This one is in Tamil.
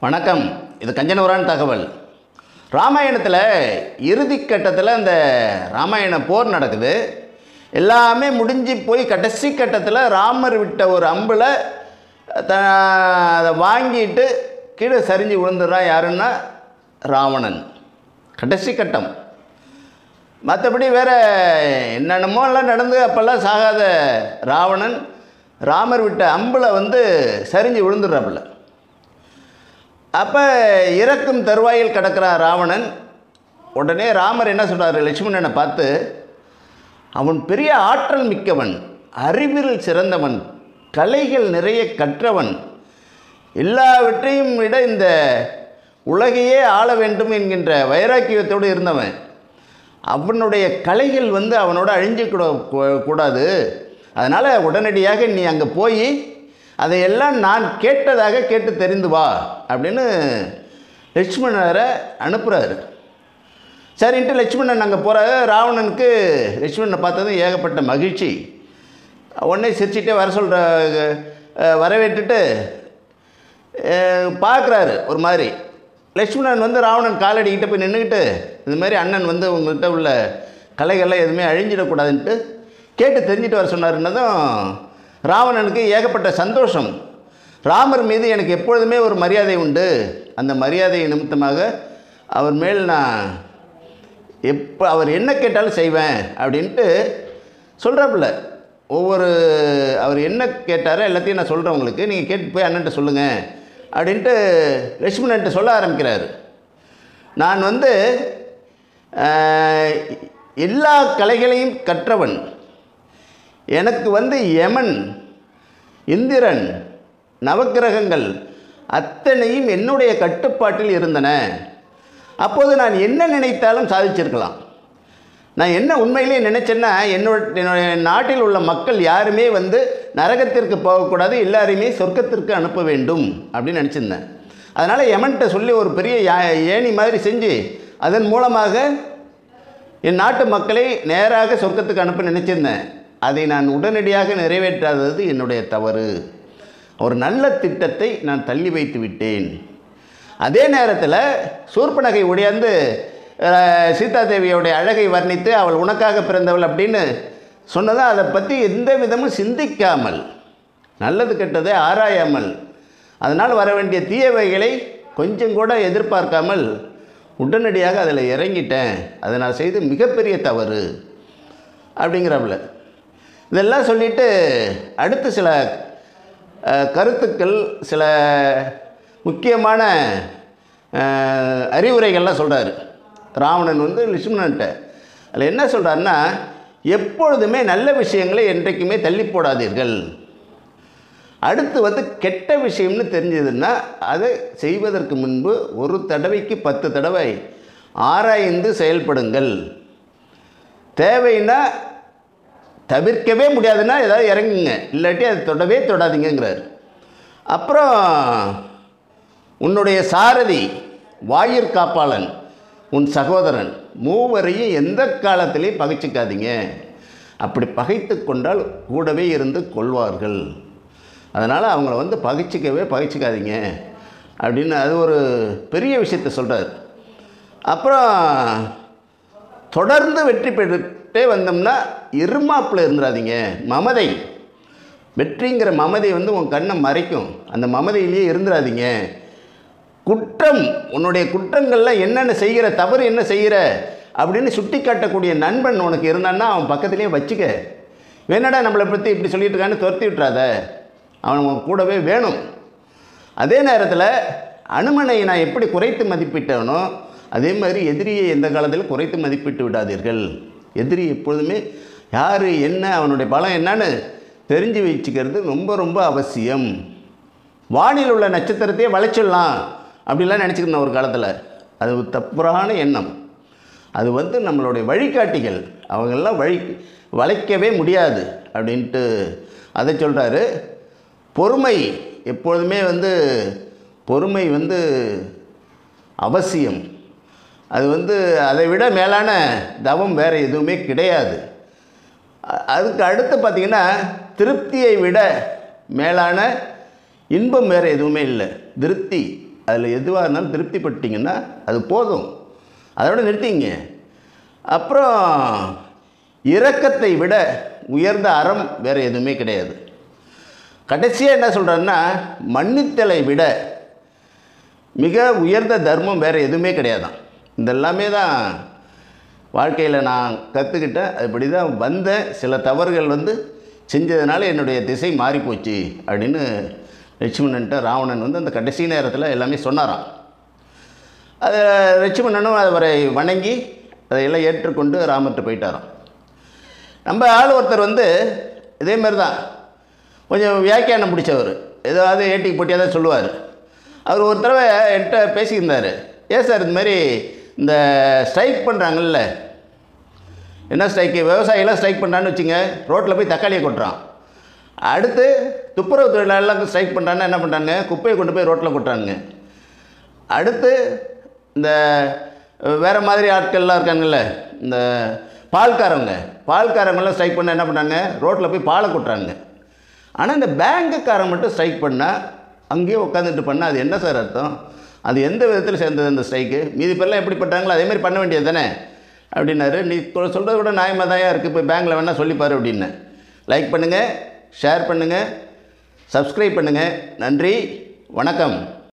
வணக்கம் இது கஞ்சனவரான் தகவல் ராமாயணத்தில் இறுதி கட்டத்தில் அந்த ராமாயண போர் நடக்குது எல்லாமே முடிஞ்சு போய் கடைசி கட்டத்தில் ராமர் விட்ட ஒரு அம்பில் த அதை வாங்கிட்டு கீழே சரிஞ்சு விழுந்துடுறான் யாருன்னா ராவணன் கடைசி கட்டம் மற்றபடி வேறு என்னென்னமோ எல்லாம் நடந்து அப்போல்லாம் சாகாத ராவணன் ராமர் விட்ட அம்பில் வந்து சரிஞ்சு விழுந்துடுறாப்புல அப்போ இறக்கும் தருவாயில் கிடக்கிறான் ராவணன் உடனே ராமர் என்ன சொல்கிறாரு லட்சுமணனை பார்த்து அவன் பெரிய ஆற்றல் மிக்கவன் அறிவில் சிறந்தவன் கலைகள் நிறைய கற்றவன் எல்லாவற்றையும் விட இந்த உலகையே ஆள வேண்டும் என்கின்ற வைராக்கியத்தோடு இருந்தவன் அவனுடைய கலைகள் வந்து அவனோட அழிஞ்சு கூட கூடாது அதனால் உடனடியாக நீ அங்கே போய் அதையெல்லாம் நான் கேட்டதாக கேட்டு தெரிந்து வா அப்படின்னு லட்சுமணரை அனுப்புகிறாரு சரின்ட்டு லட்சுமணன் அங்கே போகிறாரு ராவணனுக்கு லட்சுமணனை பார்த்ததும் ஏகப்பட்ட மகிழ்ச்சி உடனே சிரிச்சிட்டே வர சொல்கிற வரவேற்றுட்டு பார்க்குறாரு ஒரு மாதிரி லட்சுமணன் வந்து ராவணன் காலடிக்கிட்ட போய் நின்றுக்கிட்டு இது மாதிரி அண்ணன் வந்து உங்கள்கிட்ட உள்ள கலைகள்லாம் எதுவுமே அழிஞ்சிடக்கூடாதுன்ட்டு கேட்டு தெரிஞ்சுட்டு வர சொன்னாருன்னதும் ராவணனுக்கு ஏகப்பட்ட சந்தோஷம் ராமர் மீது எனக்கு எப்பொழுதுமே ஒரு மரியாதை உண்டு அந்த மரியாதை நிமித்தமாக அவர் மேல் நான் எப்போ அவர் என்ன கேட்டாலும் செய்வேன் அப்படின்ட்டு சொல்கிறாப்புல ஒவ்வொரு அவர் என்ன கேட்டாரோ எல்லாத்தையும் நான் சொல்கிறேன் உங்களுக்கு நீங்கள் கேட்டு போய் அண்ணன்ட்ட சொல்லுங்கள் அப்படின்ட்டு லட்சுமணன்ட்ட சொல்ல ஆரம்பிக்கிறாரு நான் வந்து ஆஹ், எல்லா கலைகளையும் கற்றவன் எனக்கு வந்து யமன் இந்திரன் நவக்கிரகங்கள் அத்தனையும் என்னுடைய கட்டுப்பாட்டில் இருந்தன அப்போது நான் என்ன நினைத்தாலும் சாதிச்சிருக்கலாம் நான் என்ன உண்மையிலேயே நினச்சேன்னா என்னோட என்னுடைய நாட்டில் உள்ள மக்கள் யாருமே வந்து நரகத்திற்கு போகக்கூடாது எல்லாரையுமே சொர்க்கத்திற்கு அனுப்ப வேண்டும் அப்படின்னு நினச்சிருந்தேன் அதனால் யமன்கிட்ட சொல்லி ஒரு பெரிய யா- ஏணி மாதிரி செஞ்சு அதன் மூலமாக என் நாட்டு மக்களை நேராக சொர்க்கத்துக்கு அனுப்ப நினச்சிருந்தேன் அதை நான் உடனடியாக நிறைவேற்றாதது என்னுடைய தவறு ஒரு நல்ல திட்டத்தை நான் தள்ளி வைத்து விட்டேன் அதே நேரத்தில் சூர்பனகை உடையாந்து அஹ், சீதாதேவியோடைய அழகை வர்ணித்து அவள் உனக்காக பிறந்தவள் அப்படின்னு சொன்னதை அதை பற்றி எந்த விதமும் சிந்திக்காமல் நல்லது கெட்டதை ஆராயாமல் அதனால் வர வேண்டிய தீயவைகளை கொஞ்சம் கூட எதிர்பார்க்காமல் உடனடியாக அதில் இறங்கிட்டேன் அதை நான் செய்து மிகப்பெரிய தவறு அப்படிங்கிறாப்புல இதெல்லாம் சொல்லிட்டு அடுத்து சில அஹ், கருத்துக்கள் சில முக்கியமான அஹ், அறிவுரைகள்லாம் சொல்கிறாரு ராவணன் வந்து லட்சுமணன்ட்ட அதில் என்ன சொல்கிறாருன்னா எப்பொழுதுமே நல்ல விஷயங்களை என்றைக்குமே தள்ளி போடாதீர்கள் அடுத்து வந்து கெட்ட விஷயம்னு தெரிஞ்சதுன்னா அதை செய்வதற்கு முன்பு ஒரு தடவைக்கு பத்து தடவை ஆராய்ந்து செயல்படுங்கள் தேவைன்னா தவிர்க்கவே முடியாதுன்னா ஏதாவது இறங்குங்க இல்லாட்டி அதை தொடவே தொடாதீங்கங்கிறார் அப்புறம் உன்னுடைய சாரதி வாயிற் காப்பாளன் உன் சகோதரன் மூவரையும் எந்த காலத்திலையும் பகைச்சிக்காதீங்க அப்படி பகைத்து கொண்டால் கூடவே இருந்து கொள்வார்கள் அதனால் அவங்கள வந்து பகைச்சிக்கவே பகைச்சிக்காதீங்க அப்படின்னு அது ஒரு பெரிய விஷயத்த சொல்கிறார் அப்புறம் தொடர்ந்து வெற்றி பெற்றுட்டே வந்தோம்னா இருமாப்பில் இருந்துடாதீங்க மமதை வெற்றிங்கிற மமதை வந்து உன் கண்ணை மறைக்கும் அந்த மமதையிலேயே இருந்துடாதீங்க குற்றம் உன்னுடைய குற்றங்கள்லாம் என்னென்ன செய்கிற தவறு என்ன செய்கிற அப்படின்னு சுட்டி காட்டக்கூடிய நண்பன் உனக்கு இருந்தான்னா அவன் பக்கத்துலேயே வச்சுக்க வேணடா நம்மளை பற்றி இப்படி சொல்லிட்டு இருக்கான்னு துரத்தி விட்றாத அவன் உன் கூடவே வேணும் அதே நேரத்தில் அனுமனை நான் எப்படி குறைத்து மதிப்பிட்டேனோ அதே மாதிரி எதிரியை எந்த காலத்திலும் குறைத்து மதிப்பிட்டு விடாதீர்கள் எதிரி எப்பொழுதுமே யார் என்ன அவனுடைய பலம் என்னன்னு தெரிஞ்சு வச்சுக்கிறது ரொம்ப ரொம்ப அவசியம் வானில் உள்ள நட்சத்திரத்தையே வளைச்சிடலாம் அப்படிலாம் நினச்சிக்கிருந்தேன் ஒரு காலத்தில் அது ஒரு தப்புறான எண்ணம் அது வந்து நம்மளுடைய வழிகாட்டிகள் அவங்கெல்லாம் வழி வளைக்கவே முடியாது அப்படின்ட்டு அதை சொல்கிறாரு பொறுமை எப்பொழுதுமே வந்து பொறுமை வந்து அவசியம் அது வந்து அதை விட மேலான தவம் வேறு எதுவுமே கிடையாது அ- அதுக்கு அடுத்து பார்த்திங்கன்னா திருப்தியை விட மேலான இன்பம் வேறு எதுவுமே இல்லை திருப்தி அதில் எதுவாக இருந்தாலும் திருப்திப்பட்டீங்கன்னா அது போதும் அதோட நிறுத்திங்க அப்புறம் இரக்கத்தை விட உயர்ந்த அறம் வேறு எதுவுமே கிடையாது கடைசியாக என்ன சொல்கிறேன்னா மன்னித்தலை விட மிக உயர்ந்த தர்மம் வேறு எதுவுமே கிடையாதான் இதெல்லாமே தான் வாழ்க்கையில் நான் கற்றுக்கிட்டேன் அதுபடி தான் வந்தேன் சில தவறுகள் வந்து செஞ்சதுனால என்னுடைய திசை மாறிப்போச்சு அப்படின்னு லட்சுமணன்ட்ட ராவணன் வந்து அந்த கடைசி நேரத்தில் எல்லாமே சொன்னாராம் அதை லட்சுமணனும் அவரை வணங்கி அதையெல்லாம் ஏற்றுக்கொண்டு ராமர்கிட்ட போயிட்டாராம் நம்ம ஆள் ஒருத்தர் வந்து இதே மாதிரி தான் கொஞ்சம் வியாக்கியானம் பிடிச்சவர் ஏதாவது ஏட்டிக்கு போட்டியாக தான் சொல்லுவார் அவர் ஒரு தடவை என்கிட்ட பேசியிருந்தார் ஏன் சார் இது மாதிரி இந்த ஸ்ட்ரைக் பண்ணுறாங்கல்ல என்ன ஸ்ட்ரைக்கு விவசாயிலாம் ஸ்ட்ரைக் பண்ணுறான்னு வச்சுங்க ரோட்டில் போய் தக்காளியை கொட்டுறான் அடுத்து துப்புரவு தொழிலாளர்லாம் ஸ்ட்ரைக் பண்ணுறான்னா என்ன பண்ணுறாங்க குப்பையை கொண்டு போய் ரோட்டில் கொட்டுறாங்க அடுத்து இந்த வேறு மாதிரி ஆட்கள்லாம் இருக்காங்கல்ல இந்த பால்காரவங்க பால்காரங்களாம் ஸ்ட்ரைக் பண்ண என்ன பண்ணாங்க ரோட்டில் போய் பாலை கொட்டுறாங்க ஆனால் இந்த பேங்குக்காரன் மட்டும் ஸ்ட்ரைக் பண்ணால் அங்கேயே உட்காந்துட்டு பண்ணால் அது என்ன சார் அர்த்தம் அது எந்த விதத்தில் சேர்ந்தது அந்த ஸ்ட்ரைக்கு மீதி பேர்லாம் எப்படி பண்ணுறாங்களோ அதே மாதிரி பண்ண வேண்டியது தானே அப்படின்னாரு நீ சொல்கிறத விட நியாயமாக தான் இருக்குது இப்போ பேங்க்கில் வேணால் சொல்லிப்பாரு அப்படின்னு லைக் பண்ணுங்கள் ஷேர் பண்ணுங்கள் சப்ஸ்கிரைப் பண்ணுங்கள் நன்றி வணக்கம்